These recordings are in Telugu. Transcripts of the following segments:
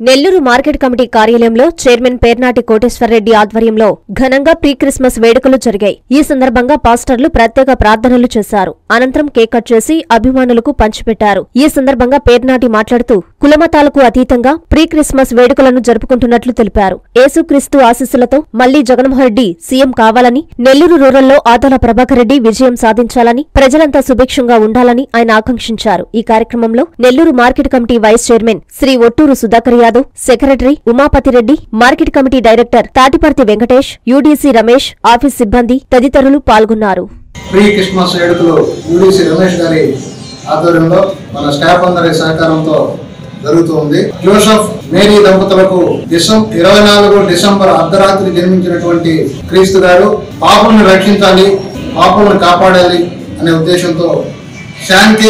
నెల్లూరు మార్కెట్ కమిటీ కార్యాలయంలో చైర్మన్ పేర్నాటి కోటేశ్వరరెడ్డి ఆధ్వర్యంలో ఘనంగా ప్రీ క్రిస్మస్ వేడుకలు జరిగాయి ఈ సందర్భంగా పాస్టర్లు ప్రత్యేక ప్రార్థనలు చేశారు అనంతరం కేక్ కట్ చేసి అభిమానులకు పంచిపెట్టారు ఈ సందర్భంగా పేర్నాటి మాట్లాడుతూ కులమతాలకు అతీతంగా ప్రీ క్రిస్మస్ వేడుకలను జరుపుకుంటున్నట్లు తెలిపారు యేసుక్రీస్తు ఆశీస్సులతో మళ్లీ జగన్మోహన్ రెడ్డి సీఎం కావాలని నెల్లూరు రూరల్లో ఆదాల ప్రభాకర్ రెడ్డి విజయం సాధించాలని ప్రజలంతా సుభిక్షంగా ఉండాలని ఆయన ఆకాంక్షించారు ఈ కార్యక్రమంలో Nellore market committee vice chairman Shri Otturu Sudhakar Yadav secretary Umapathi Reddy market committee director Tatiparthi Venkatesh UDC Ramesh office సిబ్బంది తదితరులు పాల్గొన్నారు ప్రీ క్రిస్మస్ వేడుకలు యూడీసీ రమేష్ గారి ఆధ్వర్యంలో మన స్టాఫ్ అందరి సహకారంతో జరుగుతూ ఉంది జోసఫ్ మేరీ దంపతులకు డిసెంబర్ ఇరవై నాలుగు డిసెంబర్ అర్ధరాత్రి జన్మించినటువంటి క్రీస్తు గారు పాపలను రక్షించాలి పాపలను కాపాడాలి అనే ఉద్దేశంతో శాంతి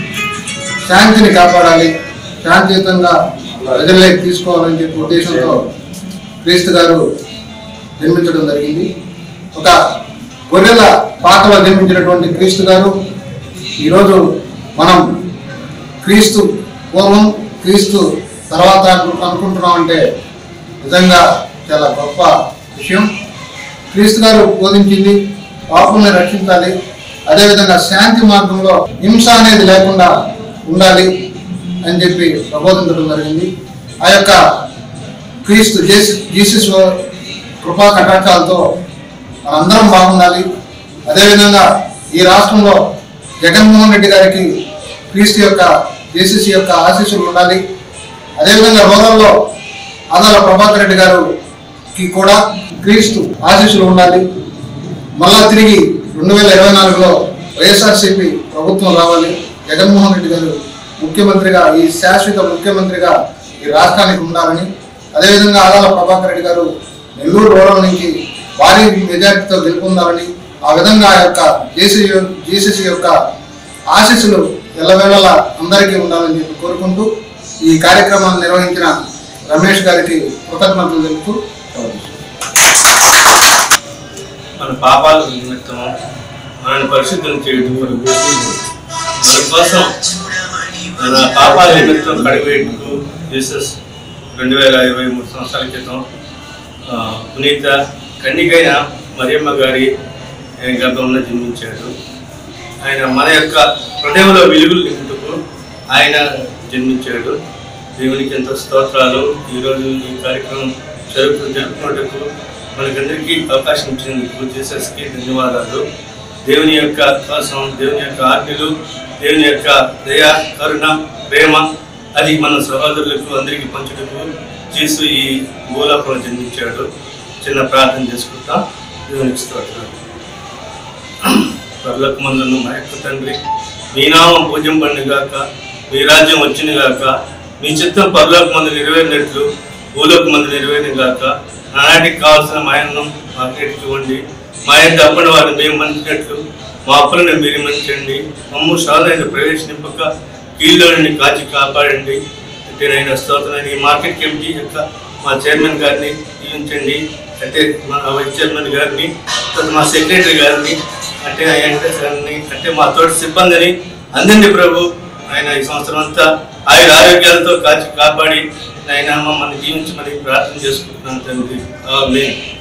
శాంతిని కాపాడాలి శాంతియుతంగా ప్రజల్లోకి తీసుకోవాలని చెప్పి ఉద్దేశంతో క్రీస్తు గారు జన్మించడం జరిగింది ఒక గొర్రెల పాకలో జన్మించినటువంటి క్రీస్తు గారు ఈరోజు మనం క్రీస్తు పూర్వం క్రీస్తు తర్వాత అను- అనుకుంటున్నాం అంటే నిజంగా చాలా గొప్ప విషయం క్రీస్తు గారు బోధించింది పాపుల్ని రక్షించాలి అదేవిధంగా శాంతి మార్గంలో హింస అనేది లేకుండా ఉండాలి అని చెప్పి ప్రబోధించడం జరిగింది ఆ యొక్క క్రీస్తు జేసు జీసస్ కృపా కటాక్షాలతో మనందరం బాగుండాలి అదేవిధంగా ఈ రాష్ట్రంలో జగన్మోహన్ రెడ్డి గారికి క్రీస్తు యొక్క జేసీసీ యొక్క ఆశీస్సులు ఉండాలి అదేవిధంగా రూరల్లో ఆదాల ప్రభాకర్ రెడ్డి గారికి కూడా క్రీస్తు ఆశీస్సులు ఉండాలి మళ్ళా తిరిగి రెండు వేల ఇరవై నాలుగులో వైఎస్ఆర్సీపీ ప్రభుత్వం రావాలి జగన్మోహన్ రెడ్డి గారు ముఖ్యమంత్రిగా ఈ శాశ్వత ముఖ్యమంత్రిగా ఈ రాష్ట్రానికి ఉండాలని అదేవిధంగా ఆదాల ప్రభాకర్ రెడ్డి గారు నెల్లూరు రూరల్ నుంచి భారీ మెజార్టీతో గెలుపొందాలని ఆ విధంగా ఆ యొక్క జేసీ జేసీసీ యొక్క ఆశీస్సులు ఎల్లవేళలా అందరికీ ఉండాలని చెప్పి కోరుకుంటూ ఈ కార్యక్రమాన్ని నిర్వహించిన రమేష్ గారికి కృతజ్ఞతలు తెలుపుతూ సెలవు తీసుకుంటున్నాను. మన పాపాల నిమిత్తం మనల్ని పరిశుద్ధం చేయడం కొరకు మన కోసం మన పాపాల నిమిత్తం కడివేటుకు జీసస్ రెండు వేల ఇరవై మూడు సంవత్సరాల క్రితం ఆ, పునీత కన్నికైన మరియమ్మ గారి ఆయన గర్భంలో జన్మించాడు ఆయన మన యొక్క హృదయంలో వెలుగులు నింపుటకు ఆయన జన్మించాడు దేవునికి ఎంతో స్తోత్రాలు ఈరోజు ఈ కార్యక్రమం జరుపు జరుపుకున్నట్టుకు మనకందరికీ అవకాశం ఇచ్చినందుకు జీసస్కి ధన్యవాదాలు దేవుని యొక్క కోసం దేవుని యొక్క ఆజ్ఞలు దేవుని యొక్క దయ కరుణ ప్రేమ అది మన సహోదరులకు అందరికీ పంచుటకు చేసు ఈ భూలోకంలో జన్మించాడు చిన్న ప్రార్థన చేసుకుంటాం దేవునికి స్తోత్రాలు పర్లకు మందును మా యొక్క తండ్రి మీ నామం పూజ్యం పండుగాక మీ రాజ్యం వచ్చిన గాక మీ చిత్తం పర్లోక మందు నెరవేరినట్లు భూలోక మందు నెరవేరిన గాక నానాటికి కావాల్సిన మాయన్నం మాకేటికి ఇవ్వండి మా యొక్క అప్పటి వారిని మేము మంచినట్లు మా అప్పులను మీరు మంచండి మమ్ము సాధన ప్రవేశింపక కీళ్ళని కాచి కాపాడండి అంటే నేను స్తోత్రం ఈ మార్కెట్ కమిటీ యొక్క మా చైర్మన్ గారిని దీవించండి అంటే మా వైస్ చైర్మన్ గారిని తర్వాత మా సెక్రటరీ గారిని అంటే ఆ వెంకటేష్ గారిని అంటే మా తోటి సిబ్బందిని అందరినీ ప్రభు ఆయన ఈ సంవత్సరం అంతా ఆయుర ఆరోగ్యాలతో కాచి కాపాడి ఆయన మమ్మల్ని జీవించమని ప్రార్థన చేసుకుంటున్నాను తండ్రి ఆమేన్